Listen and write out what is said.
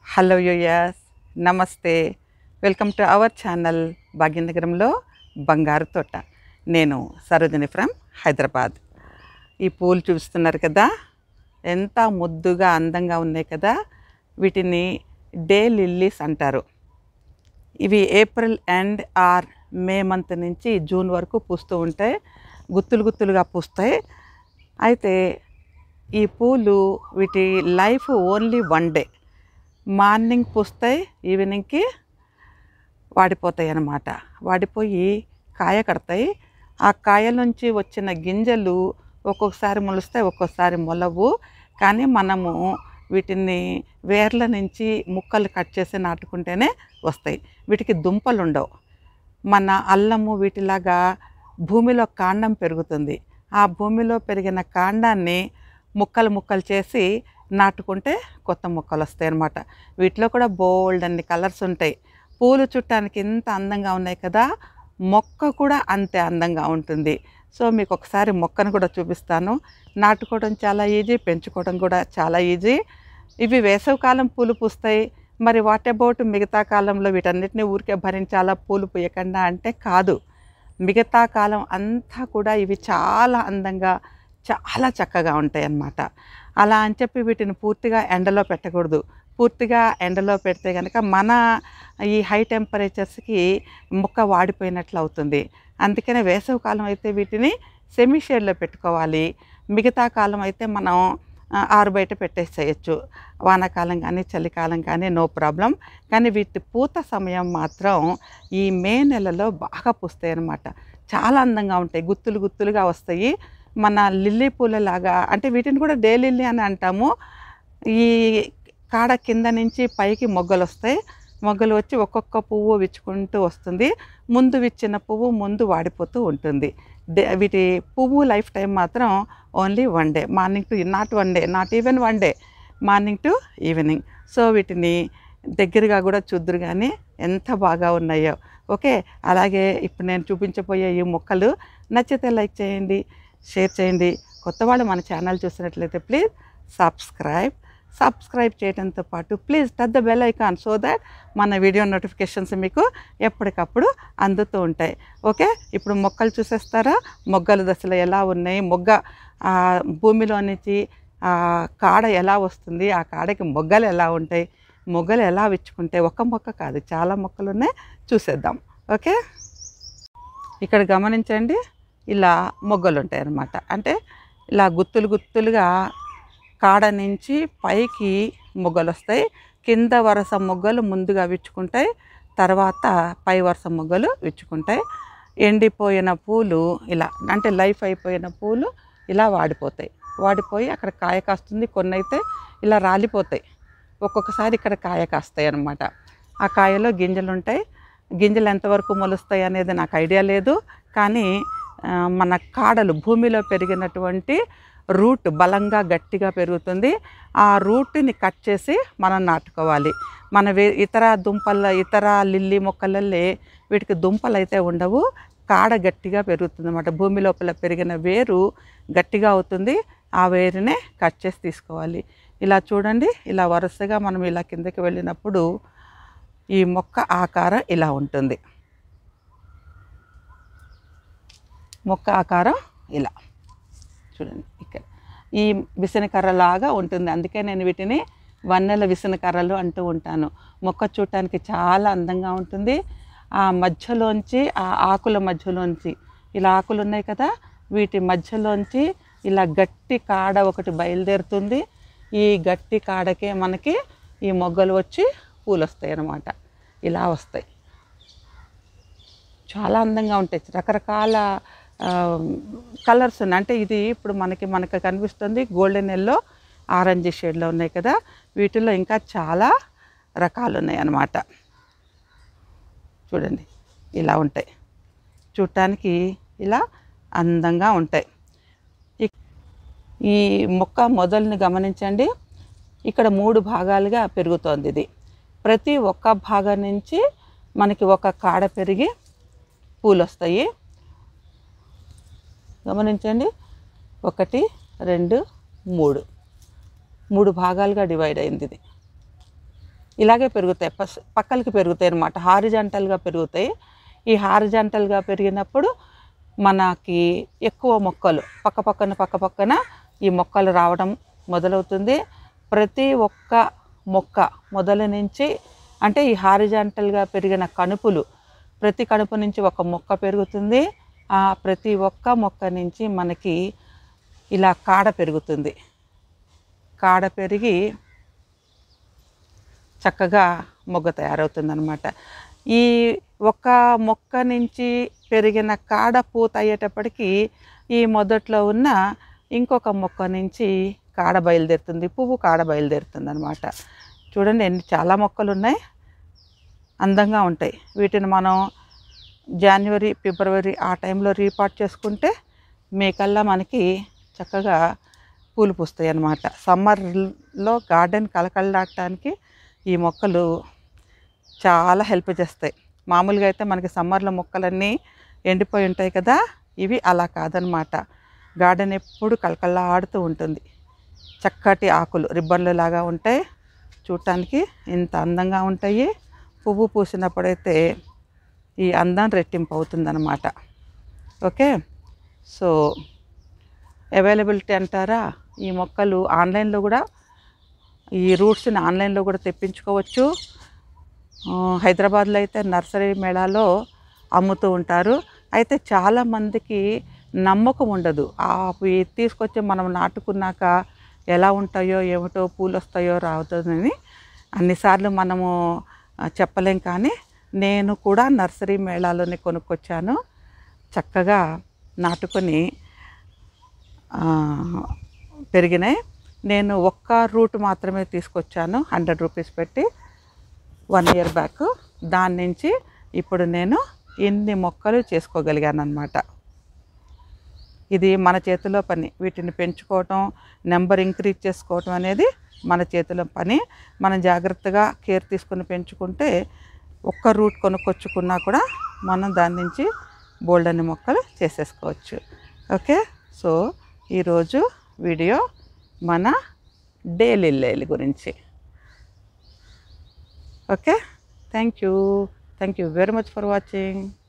hello యూయస్ నమస్తే welcome to our channel భాగ్యనగరంలో బంగారు తోట నేను సరోజిని ఫ్రమ్ హైదరాబాద్ ఈ పూలు చూస్తున్నారు కదా ఎంత ముద్దుగా అందంగా ఉన్నాయి కదా వీటిని డే లిల్లీస్ అంటారు ఇవి April and or May month నుంచి జూన్ వరకు పూస్తూ ఉంటాయి గుత్తులు గుత్తులుగా పూస్తాయి అయితే ఈ పూలు వీటి life only one day morning పూస్తాయి ఈవినింగ్కి వాడిపోతాయి అన్నమాట వాడిపోయి కాయ కడతాయి ఆ కాయ నుంచి వచ్చిన గింజలు ఒక్కొక్కసారి మొలుస్తాయి ఒక్కొక్కసారి మొలవు కానీ మనము వీటిని వేర్ల నుంచి ముక్కలు కట్ చేసి నాటుకుంటేనే వస్తాయి వీటికి దుంపలు ఉండవు మన అల్లము వీటిలాగా భూమిలో కాండం పెరుగుతుంది ఆ భూమిలో పెరిగిన కాండాన్ని ముక్కలు ముక్కలు చేసి నాటుకుంటే కొత్త మొక్కలు వస్తాయి అన్నమాట వీటిలో కూడా బోల్డ్ అన్ని కలర్స్ ఉంటాయి పూలు చుట్టానికి ఇంత అందంగా ఉన్నాయి కదా మొక్క కూడా అంతే అందంగా ఉంటుంది సో మీకు ఒకసారి మొక్కను కూడా చూపిస్తాను నాటుకోవడం చాలా ఈజీ పెంచుకోవడం కూడా చాలా ఈజీ ఇవి వేసవికాలం పూలు పూస్తాయి మరి వాట్ అబౌట్ మిగతా కాలంలో వీటన్నిటిని ఊరికే భరించాలా పూలు పూయకుండా అంటే కాదు మిగతా కాలం అంతా కూడా ఇవి చాలా అందంగా చాలా చక్కగా ఉంటాయి అన్నమాట అలా అని చెప్పి వీటిని పూర్తిగా ఎండలో పెట్టకూడదు పూర్తిగా ఎండలో పెడితే కనుక మన ఈ హై టెంపరేచర్స్కి మొక్క వాడిపోయినట్లు అవుతుంది అందుకనే వేసవి కాలం అయితే వీటిని సెమీ షేడ్లో పెట్టుకోవాలి మిగతా కాలం అయితే మనం ఆ, ఆరు బయట పెట్టేసేయచ్చు వానాకాలం కానీ చలికాలం కానీ నో ప్రాబ్లం కానీ వీటి పూత సమయం మాత్రం ఈ మే నెలలో బాగా పూస్తాయి అన్నమాట చాలా అందంగా ఉంటాయి గుత్తులు గుత్తులుగా వస్తాయి మన లిల్లీ పూలలాగా అంటే వీటిని కూడా డే లిల్లీ అని అంటాము ఈ కాడ కింద నుంచి పైకి మొగ్గలు వస్తాయి మొగ్గలు వచ్చి ఒక్కొక్క పువ్వు విచ్చుకుంటూ వస్తుంది ముందు విచ్చిన పువ్వు ముందు వాడిపోతూ ఉంటుంది డే వీటి పువ్వు లైఫ్ టైం మాత్రం only one day morning to not one day not even one day morning to evening so వీటిని దగ్గరగా కూడా చూద్దరు కానీ ఎంత బాగా ఉన్నాయో ఓకే అలాగే ఇప్పుడు నేను చూపించబోయే ఈ మొక్కలు నచ్చితే లైక్ చేయండి షేర్ చేయండి కొత్త వాళ్ళు మన ఛానల్ చూసినట్లయితే ప్లీజ్ సబ్స్క్రైబ్ సబ్స్క్రైబ్ చేయడంతో పాటు please touch the bell icon so that మన వీడియో నోటిఫికేషన్స్ మీకు ఎప్పటికప్పుడు అందుతూ ఉంటాయి ఓకే ఇప్పుడు మొక్కలు చూసేస్తారా మొగ్గల దశలో ఎలా ఉన్నాయి మొగ్గ ఆ, భూమిలో నుంచి ఆ కాడ ఎలా వస్తుంది ఆ కాడకి మొగ్గలు ఎలా ఉంటాయి మొగ్గలు ఎలా విచ్చుకుంటాయి ఒక మొక్క కాదు చాలా మొక్కలు ఉన్నాయి చూసేద్దాం ఓకే ఇక్కడ గమనించండి ఇలా మొగ్గలు ఉంటాయి అన్నమాట అంటే ఇలా గుత్తులు గుత్తులుగా కాడ నుంచి పైకి మొగ్గలు వస్తాయి కింద వరుస మొగ్గలు ముందుగా విచ్చుకుంటాయి తర్వాత పై వరుస మొగ్గలు విచ్చుకుంటాయి ఎండిపోయిన పూలు ఇలా అంటే లైఫ్ అయిపోయిన పూలు ఇలా వాడిపోతాయి వాడిపోయి అక్కడ కాయ కాస్తుంది కొన్ని అయితే ఇలా రాలిపోతాయి ఒక్కొక్కసారి ఇక్కడ కాయ కాస్తాయి అన్నమాట ఆ కాయలో గింజలు ఉంటాయి గింజలు ఎంతవరకు మొలుస్తాయి అనేది నాకు ఐడియా లేదు కానీ ఆ, మన కాడలు భూమిలో పెరిగినటువంటి రూట్ బలంగా గట్టిగా పెరుగుతుంది ఆ రూట్ని కట్ చేసి మనం నాటుకోవాలి మన వే ఇతర దుంపల ఇతర లిల్లీ మొక్కలల్లే వీటికి దుంపలు అయితే ఉండవు కాడ గట్టిగా పెరుగుతుంది అన్నమాట భూమి లోపల పెరిగిన వేరు గట్టిగా అవుతుంది ఆ వేరునే కట్ చేసి తీసుకోవాలి ఇలా చూడండి ఇలా వరుసగా మనం ఇలా కిందకి వెళ్ళినప్పుడు ఈ మొక్క ఆకారం ఇలా ఉంటుంది మొక్క ఆకారం ఇలా చూడండి ఇక్కడ ఈ విసనకర్ర లాగా ఉంటుంది అందుకే నేను వీటిని వన్నెల విసనకర్రలు అంటూ ఉంటాను మొక్క చూడటానికి చాలా అందంగా ఉంటుంది ఆ మధ్యలోంచి ఆ ఆకుల మధ్యలోంచి ఇలా ఆకులు ఉన్నాయి కదా వీటి మధ్యలోంచి ఇలా గట్టి కాడ ఒకటి బయలుదేరుతుంది ఈ గట్టి కాడకే మనకి ఈ మొగ్గలు వచ్చి పూలు వస్తాయి అన్నమాట ఇలా వస్తాయి చాలా అందంగా ఉంటాయి రకరకాల కలర్స్ ఉన్నాయి అంటే ఇది ఇప్పుడు మనకి మనకు కనిపిస్తుంది గోల్డెన్ ఎల్లో ఆరెంజ్ షేడ్లో ఉన్నాయి కదా వీటిలో ఇంకా చాలా రకాలు ఉన్నాయి అన్నమాట చూడండి ఇలా ఉంటాయి చూడటానికి ఇలా అందంగా ఉంటాయి ఇక్- ఈ మొక్క మొదలుని గమనించండి ఇక్కడ మూడు భాగాలుగా పెరుగుతోంది ఇది ప్రతి ఒక్క భాగం నుంచి మనకి ఒక కాడ పెరిగి పూలు వస్తాయి గమనించండి ఒకటి రెండు మూడు మూడు భాగాలుగా డివైడ్ అయింది ఇది ఇలాగే పెరుగుతాయి పస్ పక్కలకి పెరుగుతాయి అన్నమాట హారిజంటల్గా పెరుగుతాయి ఈ హారిజంటల్గా పెరిగినప్పుడు మనకి ఎక్కువ మొక్కలు పక్క పక్కన పక్క పక్కన ఈ మొక్కలు రావడం మొదలవుతుంది ప్రతి ఒక్క మొక్క మొదలు నుంచి అంటే ఈ హారిజంటల్గా పెరిగిన కణుపులు ప్రతి కణుపు నుంచి ఒక మొక్క పెరుగుతుంది ఆ ప్రతి ఒక్క మొక్క నుంచి మనకి ఇలా కాడ పెరుగుతుంది కాడ పెరిగి చక్కగా మొగ్గ తయారవుతుంది అనమాట ఈ ఒక్క మొక్క నుంచి పెరిగిన కాడ పూత అయ్యేటప్పటికి ఈ మొదట్లో ఉన్న ఇంకొక మొక్క నుంచి కాడ బయలుదేరుతుంది పువ్వు కాడ బయలుదేరుతుంది అనమాట చూడండి ఎన్ని చాలా మొక్కలు ఉన్నాయి అందంగా ఉంటాయి వీటిని మనం జనవరి ఫిబ్రవరి ఆ టైంలో రీపాట్ చేసుకుంటే మేకల్లా మనకి చక్కగా పూలు పూస్తాయి అన్నమాట సమ్మర్లో గార్డెన్ కలకలలాడటానికి ఈ మొక్కలు చాలా హెల్ప్ చేస్తాయి మామూలుగా అయితే మనకి సమ్మర్లో మొక్కలన్నీ ఎండిపోయి ఉంటాయి కదా ఇవి అలా కాదనమాట గార్డెన్ ఎప్పుడు కలకల్లాడుతూ ఉంటుంది చక్కటి ఆకులు రిబ్బన్లు లాగా ఉంటాయి చూడటానికి ఇంత అందంగా ఉంటాయి పువ్వు పూసినప్పుడైతే ఈ అందం రెట్టింపు అవుతుందన్నమాట ఓకే సో అవైలబిలిటీ అంటారా ఈ మొక్కలు ఆన్లైన్లో కూడా ఈ రూట్స్ని ఆన్లైన్లో కూడా తెప్పించుకోవచ్చు ఆ, హైదరాబాద్లో అయితే నర్సరీ మేళాలో అమ్ముతూ ఉంటారు అయితే చాలామందికి నమ్మకం ఉండదు ఆ అవి తీసుకొచ్చి మనం నాటుకున్నాక ఎలా ఉంటాయో ఏమిటో పూలు వస్తాయో రావుతుందని అన్నిసార్లు మనము ఆ, చెప్పలేం కానీ నేను కూడా నర్సరీ మేళాలోనే కొనుక్కొచ్చాను చక్కగా నాటుకొని ఆ, పెరిగినాయి నేను ఒక్క రూట్ మాత్రమే తీసుకొచ్చాను హండ్రెడ్ రూపీస్ పెట్టి వన్ ఇయర్ బ్యాక్ దాని నుంచి ఇప్పుడు నేను ఇన్ని మొక్కలు చేసుకోగలిగాను అనమాట ఇది మన చేతిలో పని వీటిని పెంచుకోవటం నెంబర్ ఇంక్రీజ్ చేసుకోవటం అనేది మన చేతిలో పని మనం జాగ్రత్తగా కేర్ తీసుకుని పెంచుకుంటే ఒక్క రూట్ కొనుక్కొచ్చుకున్నా కూడా మనం దాని నుంచి బోల్డ్ అన్ని మొక్కలు చేసేసుకోవచ్చు ఓకే సో ఈరోజు వీడియో మన డైలీ లైల్ గురించి okay thank you thank you very much for watching